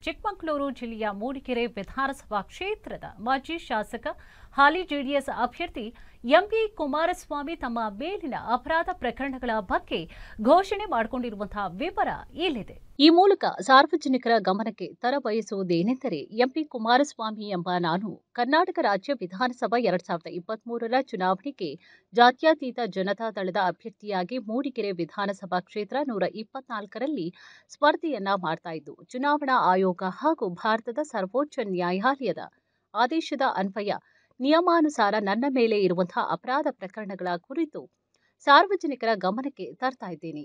ಚಿಕ್ಕಮಗಳೂರು ಜಿಲ್ಲೆಯ ಮೂಡಿಗೆರೆ ವಿಧಾನಸಭಾ ಕ್ಷೇತ್ರದ ಮಾಜಿ ಶಾಸಕ ಹಾಲಿ ಜೆಡಿಎಸ್ ಅಭ್ಯರ್ಥಿ ಎಂಪಿ ಕುಮಾರಸ್ವಾಮಿ ತಮ್ಮ ಮೇಲಿನ ಅಪರಾಧ ಪ್ರಕರಣಗಳ ಬಗ್ಗೆ ಘೋಷಣೆ ಮಾಡಿಕೊಂಡಿರುವಂತಹ ವಿವರ ಇಲ್ಲಿದೆ ಈ ಮೂಲಕ ಸಾರ್ವಜನಿಕರ ಗಮನಕ್ಕೆ ತರಬಯಸುವುದೇನೆಂದರೆ ಎಂಪಿ ಕುಮಾರಸ್ವಾಮಿ ಎಂಬ ನಾನು ಕರ್ನಾಟಕ ರಾಜ್ಯ ವಿಧಾನಸಭಾ ಎರಡ್ ಸಾವಿರದ ಇಪ್ಪತ್ಮೂರರ ಚುನಾವಣೆಗೆ ಜಾತ್ಯತೀತ ಜನತಾ ದಳದ ಅಭ್ಯರ್ಥಿಯಾಗಿ ಮೂಡಿಗೆರೆ ವಿಧಾನಸಭಾ ಕ್ಷೇತ್ರ ನೂರ ಇಪ್ಪತ್ನಾಲ್ಕರಲ್ಲಿ ಸ್ಪರ್ಧೆಯನ್ನ ಮಾಡ್ತಾ ಇದ್ದು ಚುನಾವಣಾ ಆಯೋಗ ಹಾಗೂ ಭಾರತದ ಸರ್ವೋಚ್ಚ ನ್ಯಾಯಾಲಯದ ಆದೇಶದ ಅನ್ವಯ ನಿಯಮಾನುಸಾರ ನನ್ನ ಮೇಲೆ ಇರುವಂತಹ ಅಪರಾಧ ಪ್ರಕರಣಗಳ ಕುರಿತು ಸಾರ್ವಜನಿಕರ ಗಮನಕ್ಕೆ ತರ್ತಾ ಇದ್ದೇನೆ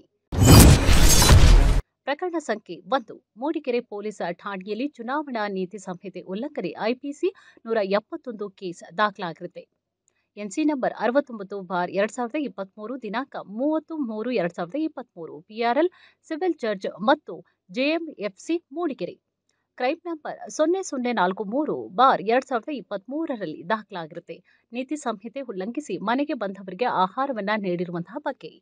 ಪ್ರಕರಣ ಸಂಖ್ಯೆ ಒಂದು ಮೂಡಿಗೆರೆ ಪೊಲೀಸ್ ಠಾಣೆಯಲ್ಲಿ ಚುನಾವಣಾ ನೀತಿ ಸಂಹಿತೆ ಉಲ್ಲಂಘನೆ ಐಪಿಸಿ ನೂರ ಎಪ್ಪತ್ತೊಂದು ಕೇಸ್ ದಾಖಲಾಗಿರುತ್ತೆ ಎನ್ಸಿ ನಂಬರ್ ಅರವತ್ತೊಂಬತ್ತು ಬಾರ್ ಎರಡ್ ಸಾವಿರದ ಇಪ್ಪತ್ಮೂರು ದಿನಾಂಕ ಮೂವತ್ತು ಮೂರು ಎರಡ್ ಸಾವಿರದ ಇಪ್ಪತ್ಮೂರು ಪಿಆರ್ಎಲ್ ಸಿವಿಲ್ ಜಡ್ಜ್ ಮತ್ತು ಜೆಎಂಎಫ್ಸಿ ಮೂಡಿಗೆರೆ ಕ್ರೈಮ್ ನಂಬರ್ ಸೊನ್ನೆ ಸೊನ್ನೆ ನಾಲ್ಕು ಮೂರು ಬಾರ್ ಎರಡ್ ಸಾವಿರದ ಇಪ್ಪತ್ಮೂರರಲ್ಲಿ ದಾಖಲಾಗಿರುತ್ತೆ ನೀತಿ ಸಂಹಿತೆ ಉಲ್ಲಂಘಿಸಿ ಮನೆಗೆ ಬಂದವರಿಗೆ ಆಹಾರವನ್ನ ನೀಡಿರುವಂತಹ ಬಗ್ಗೆ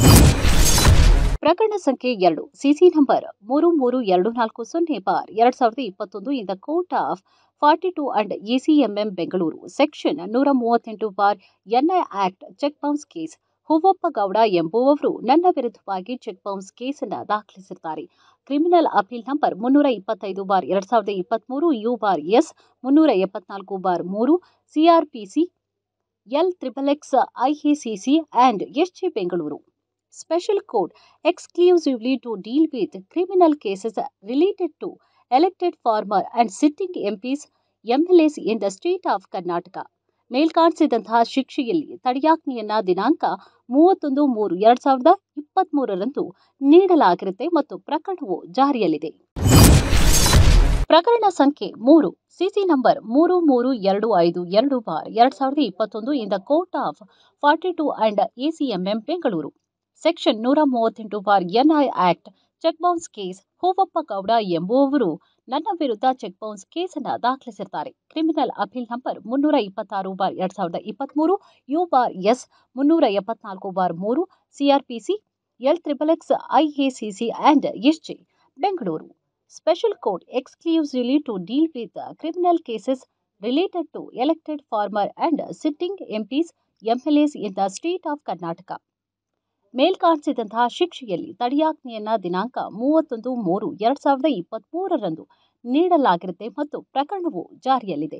ಪ್ರಕರಣ ಸಂಖ್ಯೆ ಎರಡು ಸಿಸಿ ನಂಬರ್ ಮೂರು ಮೂರು ಎರಡು ನಾಲ್ಕು ಸೊನ್ನೆ ಬಾರ್ ಎರಡ್ ಸಾವಿರದ ಇಪ್ಪತ್ತೊಂದು in the court of forty two and ACMM Bengaluru section ನೂರ ಮೂವತ್ತೆಂಟು bar NI act cheque bounce case Hoovappa Gowda ಎಂಬುವವರು ನನ್ನ ವಿರುದ್ಧವಾಗಿ ಚೆಕ್ ಬೌನ್ಸ್ ಕೇಸನ್ನು ದಾಖಲಿಸಿದ್ದಾರೆ ಕ್ರಿಮಿನಲ್ ಅಪೀಲ್ ನಂಬರ್ ಮುನ್ನೂರ ಇಪ್ಪತ್ತೈದು ಬಾರ್ ಎರಡ್ ಸಾವಿರದ ಇಪ್ಪತ್ಮೂರು ಯು ಬಾರ್ ಎಸ್ ಮುನ್ನೂರ ಎಪ್ಪತ್ನಾಲ್ಕು ಬಾರ್ ಮೂರು CrPC L triple X IACC and SJ Bengaluru special code exclusively to deal with criminal cases related to elected farmer and sitting MPs, MLAs in the state of Karnataka ಮೇಲ್ಕಾಣಿಸಿದಂತಹ ಶಿಕ್ಷೆಯಲ್ಲಿ ತಡೆಯಾಜ್ಞೆಯನ್ನ ದಿನಾಂಕ ಮೂವತ್ತೊಂದು ಮೂರು ಎರಡ್ ಸಾವಿರದ ಇಪ್ಪತ್ಮೂರರಂದು ನೀಡಲಾಗಿರುತ್ತೆ ಮತ್ತು ಪ್ರಕರಣವು ಜಾರಿಯಲ್ಲಿದೆ ಪ್ರಕರಣ ಸಂಖ್ಯೆ ಮೂರು ಸಿಸಿ ನಂಬರ್ ಮೂರು ಮೂರು ಎರಡು ಐದು ಎರಡು ಬಾರ್ ಎರಡ್ ಸಾವಿರದ ಇಪ್ಪತ್ತೊಂದು in the court of forty two and ACMM Bengaluru section ನೂರ ಮೂವತ್ತೆಂಟು bar NI act cheque bounce case Hoovappa Gowda ಎಂಬುವವರು ನನ್ನ ವಿರುದ್ಧ ಚೆಕ್ ಬೌನ್ಸ್ ಕೇಸನ್ನು ದಾಖಲಿಸಿರ್ತಾರೆ ಕ್ರಿಮಿನಲ್ ಅಪೀಲ್ ನಂಬರ್ ಮುನ್ನೂರ ಇಪ್ಪತ್ತಾರು ಬಾರ್ ಎರಡ್ ಸಾವಿರದ ಇಪ್ಪತ್ಮೂರು ಯು ಬಾರ್ ಎಸ್ ಮುನ್ನೂರ ಎಪ್ಪತ್ನಾಲ್ಕು ಬಾರ್ ಮೂರು CrPC L triple X IACC and SJ Bengaluru special code exclusively to deal with criminal cases related to elected former and sitting MPs MLAs in the state of Karnataka ಮೇಲ್ಕಾಣಿಸಿದಂತಹ ಶಿಕ್ಷೆಯಲ್ಲಿ ತಡೆಯಾಜ್ಞೆಯನ್ನ ದಿನಾಂಕ ಮೂವತ್ತೊಂದು ಮೂರು ಎರಡ್ ಸಾವಿರದ ಇಪ್ಪತ್ಮೂರರಂದು ನೀಡಲಾಗಿರುತ್ತೆ ಮತ್ತು ಪ್ರಕರಣವು ಜಾರಿಯಲ್ಲಿದೆ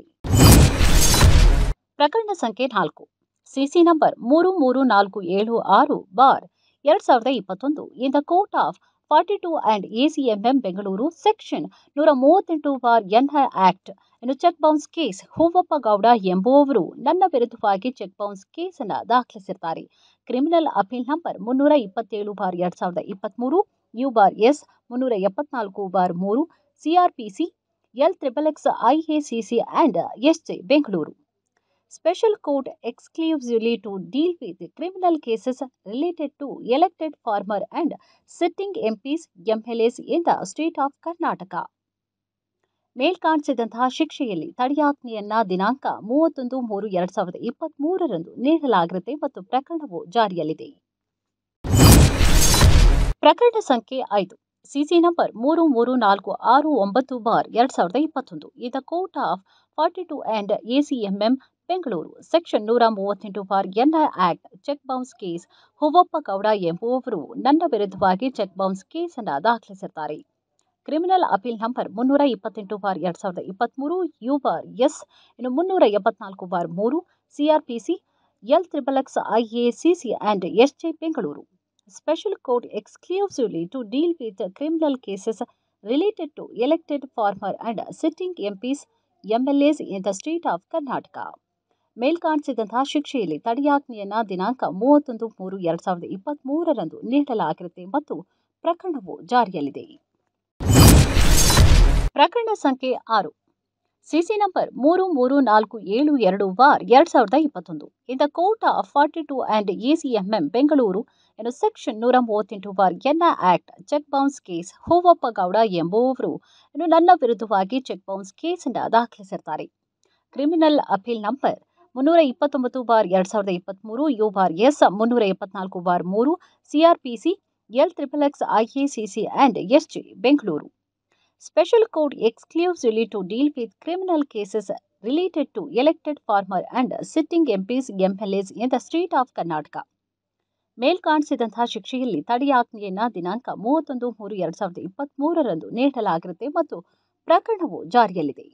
ಪ್ರಕರಣ ಸಂಖ್ಯೆ ನಾಲ್ಕು ಸಿಸಿ ನಂಬರ್ ಮೂರು ಮೂರು ನಾಲ್ಕು ಏಳು ಆರು ಬಾರ್ ಎರಡ್ ಸಾವಿರದ ಇಪ್ಪತ್ತೊಂದು in the court of forty two and ACMM Bengaluru section ನೂರ ಮೂವತ್ತೆಂಟು ಬಾರ್ ಎನ್ಐ ಆಕ್ಟ್ ಇನ್ನು cheque bounce case Hoovappa Gowda ಎಂಬುವವರು ನನ್ನ ವಿರುದ್ಧವಾಗಿ ಚೆಕ್ ಬೌನ್ಸ್ ಕೇಸನ್ನು ದಾಖಲಿಸಿರ್ತಾರೆ ಕ್ರಿಮಿನಲ್ ಅಪೀಲ್ ನಂಬರ್ ಮುನ್ನೂರ ಇಪ್ಪತ್ತೇಳು ಬಾರ್ ಎರಡ್ ಸಾವಿರದ ಇಪ್ಪತ್ಮೂರು ಯು ಬಾರ್ ಎಸ್ ಮುನ್ನೂರ ಎಪ್ಪತ್ನಾಲ್ಕು ಬಾರ್ ಮೂರು CrPC L triple X IACC and SJ Bengaluru special code exclusively to deal with criminal cases related to elected former and sitting MPs MLAs in the state of Karnataka ಮೇಲ್ಕಾಣಿಸಿದಂತಹ ಶಿಕ್ಷೆಯಲ್ಲಿ ತಡೆಯಾಜ್ಞೆಯನ್ನ ದಿನಾಂಕ ಮೂವತ್ತೊಂದು ಮೂರು ಎರಡ್ ಸಾವಿರದ ಇಪ್ಪತ್ತ್ ಮೂರರಂದು ನೀಡಲಾಗಿರುತ್ತೆ ಮತ್ತು ಪ್ರಕರಣವು ಜಾರಿಯಲ್ಲಿದೆ ಪ್ರಕರಣ ಸಂಖ್ಯೆ ಐದು ಸಿಸಿ ನಂಬರ್ ಮೂರು ಮೂರು ನಾಲ್ಕು ಆರು ಒಂಬತ್ತು ಬಾರ್ ಎರಡ್ ಸಾವಿರದ ಇಪ್ಪತ್ತೊಂದು ಇದ court of forty two and ACMM Bengaluru section ನೂರ ಮೂವತ್ತೆಂಟು bar NI act cheque bounce case Hoovappa Gowda ಎಂಬುವವರು ನನ್ನ ವಿರುದ್ಧವಾಗಿ ಚೆಕ್ ಬೌನ್ಸ್ ಕೇಸನ್ನು ದಾಖಲಿಸಿರ್ತಾರೆ ಕ್ರಿಮಿನಲ್ ಅಪೀಲ್ ನಂಬರ್ ಮುನ್ನೂರ ಇಪ್ಪತ್ತೆಂಟು ಬಾರ್ ಎರಡ್ ಸಾವಿರದ ಇಪ್ಪತ್ಮೂರು ಯು ಬಾರ್ ಎಸ್ ಇನ್ನು ಮುನ್ನೂರ ಎಪ್ಪತ್ನಾಲ್ಕು ಬಾರ್ ಮೂರು CrPC L triple X IACC and SJ Bengaluru special code exclusively to deal with criminal cases related to elected former and sitting MPs MLAs in the state of Karnataka ಮೇಲ್ಕಾಣಿಸಿದಂತಹ ಶಿಕ್ಷೆಯಲ್ಲಿ ತಡೆಯಾಜ್ಞೆಯನ್ನ ದಿನಾಂಕ ಮೂವತ್ತೊಂದು ಮೂರು ಎರಡ್ ಸಾವಿರದ ಇಪ್ಪತ್ತ್ ಮೂರರಂದು ನೀಡಲಾಗಿರುತ್ತೆ ಮತ್ತು ಪ್ರಕರಣವು ಜಾರಿಯಲ್ಲಿದೆ ಪ್ರಕರಣ ಸಂಖ್ಯೆ ಆರು ಸಿಸಿ ನಂಬರ್ ಮೂರು ಮೂರು ನಾಲ್ಕು ಏಳು ಎರಡು ಬಾರ್ ಎರಡ್ ಸಾವಿರದ ಇಪ್ಪತ್ತೊಂದು in the court of forty two and ACMM Bengaluru ಇನ್ನು ಸೆಕ್ಷನ್ ನೂರ ಮೂವತ್ತೆಂಟು bar NI act cheque bounce case Hoovappa Gowda ಎಂಬುವವರು ಇನ್ನು ನನ್ನ ವಿರುದ್ಧವಾಗಿ ಚೆಕ್ ಬೌನ್ಸ್ ಕೇಸನ್ನು ದಾಖಲಿಸಿರ್ತಾರೆ ಕ್ರಿಮಿನಲ್ ಅಪೀಲ್ ನಂಬರ್ ಮುನ್ನೂರ ಇಪ್ಪತ್ತೊಂಬತ್ತು ಬಾರ್ ಎರಡ್ ಸಾವಿರದ ಇಪ್ಪತ್ಮೂರು ಯು ಬಾರ್ ಎಸ್ ಮುನ್ನೂರ ಎಪ್ಪತ್ನಾಲ್ಕು ಬಾರ್ ಮೂರು CrPC L triple X IACC and SJ Bengaluru special court exclusively to deal with criminal cases related to elected former and sitting MPs MLAs in the state of Karnataka ಮೇಲ್ಕಾಣಿಸಿದಂತಹ ಶಿಕ್ಷೆಯಲ್ಲಿ ತಡೆಯಾಜ್ಞೆಯನ್ನ ದಿನಾಂಕ ಮೂವತ್ತೊಂದು ಮೂರು ಎರಡ್ ಸಾವಿರದ ಇಪ್ಪತ್ತ್ ಮೂರರಂದು ನೀಡಲಾಗಿರುತ್ತೆ ಮತ್ತು ಪ್ರಕರಣವು ಜಾರಿಯಲ್ಲಿದೆ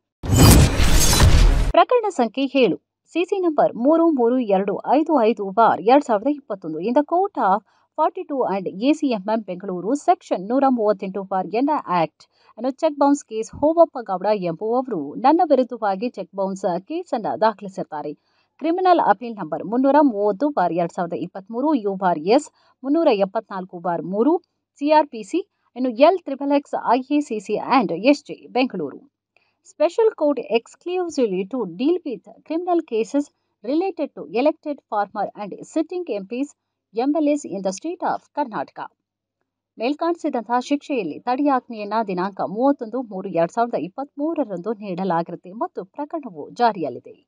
ಪ್ರಕರಣ ಸಂಖ್ಯೆ ಏಳು ಸಿಸಿ ನಂಬರ್ ಮೂರು ಮೂರು ಎರಡು ಐದು ಐದು ಬಾರ್ ಎರಡ್ ಸಾವಿರದ ಇಪ್ಪತ್ತೊಂದು in the court of forty two and ACMM Bengaluru section ನೂರ ಮೂವತ್ತೆಂಟು ಬಾರ್ ಎನ್ ಆಕ್ಟ್ ಅನ್ನು cheque bounce case Hovappa Gowda ಎಂಬುವವರು ನನ್ನ ವಿರುದ್ಧವಾಗಿ ಚೆಕ್ ಬೌನ್ಸ್ ಕೇಸನ್ನು ದಾಖಲಿಸಿದ್ದಾರೆ ಕ್ರಿಮಿನಲ್ ಅಪೀಲ್ ನಂಬರ್ ಮುನ್ನೂರ ಮೂವತ್ತು ಬಾರ್ ಎರಡ್ ಸಾವಿರದ ಇಪ್ಪತ್ತ್ಮೂರು ಯು ಬಾರ್ ಎಸ್ ಮುನ್ನೂರ ಎಪ್ಪತ್ನಾಲ್ಕು ಬಾರ್ ಮೂರು ಸಿಆರ್ಪಿಸಿ ಇನ್ನು L triple X IACC and SJ Bengaluru special court exclusively to deal with criminal cases related to elected former and sitting MPs MLAs in the state of Karnataka ಮೇಲ್ಕಾಣಿಸಿದಂತಹ ಶಿಕ್ಷೆಯಲ್ಲಿ ತಡೆಯಾಜ್ಞೆಯನ್ನ ದಿನಾಂಕ ಮೂವತ್ತೊಂದು ಮೂರು ಎರಡ್ ಸಾವಿರದ ಇಪ್ಪತ್ತ್ ಮೂರರಂದು ನೀಡಲಾಗಿರುತ್ತೆ ಮತ್ತು ಪ್ರಕರಣವು ಜಾರಿಯಲ್ಲಿದೆ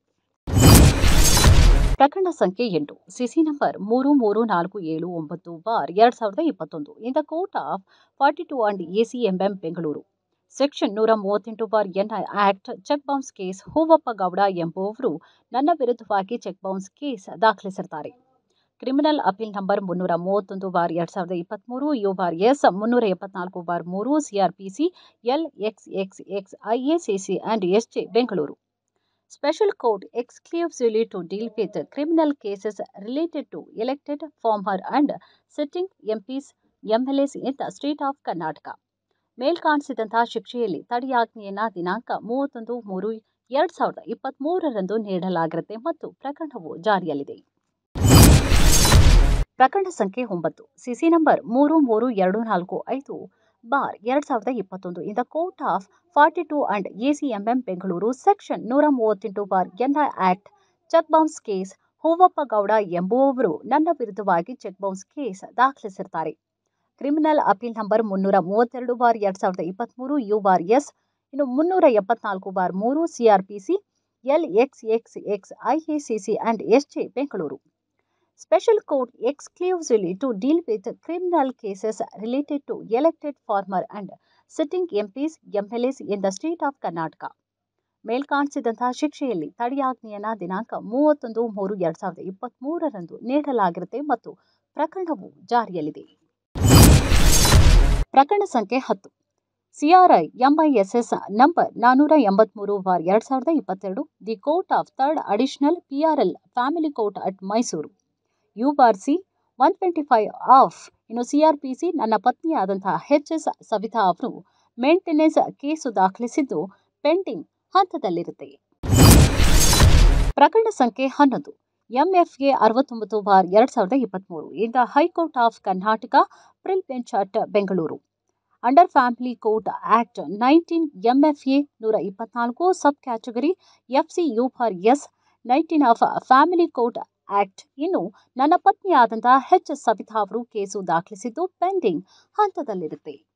ಪ್ರಕರಣ ಸಂಖ್ಯೆ ಎಂಟು ಸಿಸಿ ನಂಬರ್ ಮೂರು ಮೂರು ನಾಲ್ಕು ಏಳು ಒಂಬತ್ತು ಬಾರ್ ಎರಡ್ ಸಾವಿರದ ಇಪ್ಪತ್ತೊಂದು in the court of forty two and ACMM Bengaluru section ನೂರ ಮೂವತ್ತೆಂಟು bar N act cheque bounce case Hoovappa Gowda ಎಂಬುವವರು ನನ್ನ ವಿರುದ್ಧವಾಗಿ ಚೆಕ್ ಬೌನ್ಸ್ ಕೇಸ್ ದಾಖಲಿಸಿರ್ತಾರೆ ಕ್ರಿಮಿನಲ್ ಅಪೀಲ್ ನಂಬರ್ ಮುನ್ನೂರ ಮೂವತ್ತೊಂದು ಬಾರ್ ಎರಡ್ ಸಾವಿರದ ಇಪ್ಪತ್ತ್ಮೂರು ಯು ಬಾರ್ ಎಸ್ ಮುನ್ನೂರ ಎಪ್ಪತ್ನಾಲ್ಕು ಬಾರ್ ಮೂರು CrPC L X X X IACC and SJ Bengaluru special court exclusively to deal with criminal cases related to elected former and sitting MPs MLAs in the state of Karnataka ಮೇಲ್ಕಾಣಿಸಿದಂತಹ ಶಿಕ್ಷೆಯಲ್ಲಿ ತಡೆಯಾಜ್ಞೆಯನ್ನ ದಿನಾಂಕ ಮೂವತ್ತೊಂದು ಮೂರು ಎರಡ್ ಸಾವಿರದ ಇಪ್ಪತ್ತ್ ಮೂರರಂದು ನೀಡಲಾಗಿರುತ್ತೆ ಮತ್ತು ಪ್ರಕರಣವು ಜಾರಿಯಲ್ಲಿದೆ ಪ್ರಕರಣ ಸಂಖ್ಯೆ ಒಂಬತ್ತು ಸಿಸಿ ನಂಬರ್ ಮೂರು ಮೂರು ಎರಡು ನಾಲ್ಕು ಐದು ಬಾರ್ ಎರಡ್ ಸಾವಿರದ ಇಪ್ಪತ್ತೊಂದು in the court of forty two and ACMM Bengaluru section ನೂರ ಮೂವತ್ತೆಂಟು bar N act cheque bounce case Hoovappa Gowda ಎಂಬುವವರು ನನ್ನ ವಿರುದ್ಧವಾಗಿ ಚೆಕ್ ಬೌನ್ಸ್ ಕೇಸ್ ದಾಖಲಿಸಿರ್ತಾರೆ ಕ್ರಿಮಿನಲ್ ಅಪೀಲ್ ನಂಬರ್ ಮುನ್ನೂರ ಮೂವತ್ತೆರಡು ಬಾರ್ ಎರಡ್ ಸಾವಿರದ ಇಪ್ಪತ್ತ್ಮೂರು ಯು ಬಾರ್ ಎಸ್ ಇನ್ನು ಮುನ್ನೂರ ಎಪ್ಪತ್ನಾಲ್ಕು ಬಾರ್ ಮೂರು CrPC L X X X IACC and SJ Bengaluru special court exclusively to deal with criminal cases related to elected former and sitting MPs MLAs in the state of Karnataka ಮೇಲ್ಕಾಣಿಸಿದಂತಹ ಶಿಕ್ಷೆಯಲ್ಲಿ ತಡೆಯಾಜ್ಞೆಯನ್ನ ದಿನಾಂಕ ಮೂವತ್ತೊಂದು ಮೂರು ಎರಡ್ ಸಾವಿರದ ಇಪ್ಪತ್ತ್ ಮೂರರಂದು ನೀಡಲಾಗಿರುತ್ತೆ ಮತ್ತು ಪ್ರಕರಣವು ಜಾರಿಯಲ್ಲಿದೆ ಪ್ರಕರಣ ಸಂಖ್ಯೆ ಹತ್ತು ಸಿಆರ್ಐ ಎಂಐಎಸ್ಎಸ್ ನಂಬರ್ ನಾನೂರ ಎಂಬತ್ಮೂರು ಬಾರ್ ಎರಡ್ ಸಾವಿರದ ಇಪ್ಪತ್ತೆರಡು the court of third additional PRL family court at Mysuru U bar C one twenty five of ಇನ್ನು ಸಿಆರ್ಪಿಸಿ ನನ್ನ ಪತ್ನಿಯಾದಂತಹ ಎಚ್ ಎಸ್ ಸವಿತಾ ಅವರು ಮೇಂಟೆನೆನ್ಸ್ ಕೇಸು ದಾಖಲಿಸಿದ್ದು ಪೆಂಡಿಂಗ್ ಹಂತದಲ್ಲಿರುತ್ತೆ ಪ್ರಕರಣ ಸಂಖ್ಯೆ ಹನ್ನೊಂದು ಎಂಎಫ್ಎ ಅರವತ್ತೊಂಬತ್ತು ಬಾರ್ ಎರಡ್ ಸಾವಿರದ ಇಪ್ಪತ್ತ್ಮೂರು in the high court of Karnataka ಪ್ರಿಲ್ bench at Bengaluru under family court act nineteen MFA ನೂರ ಇಪ್ಪತ್ನಾಲ್ಕು sub category FC U for S nineteen of family court act ಇನ್ನು ನನ್ನ ಪತ್ನಿಯಾದಂತಹ ಎಚ್ ಸವಿತಾ ಅವರು ಕೇಸು ದಾಖಲಿಸಿದ್ದು ಪೆಂಡಿಂಗ್ ಹಂತದಲ್ಲಿರುತ್ತೆ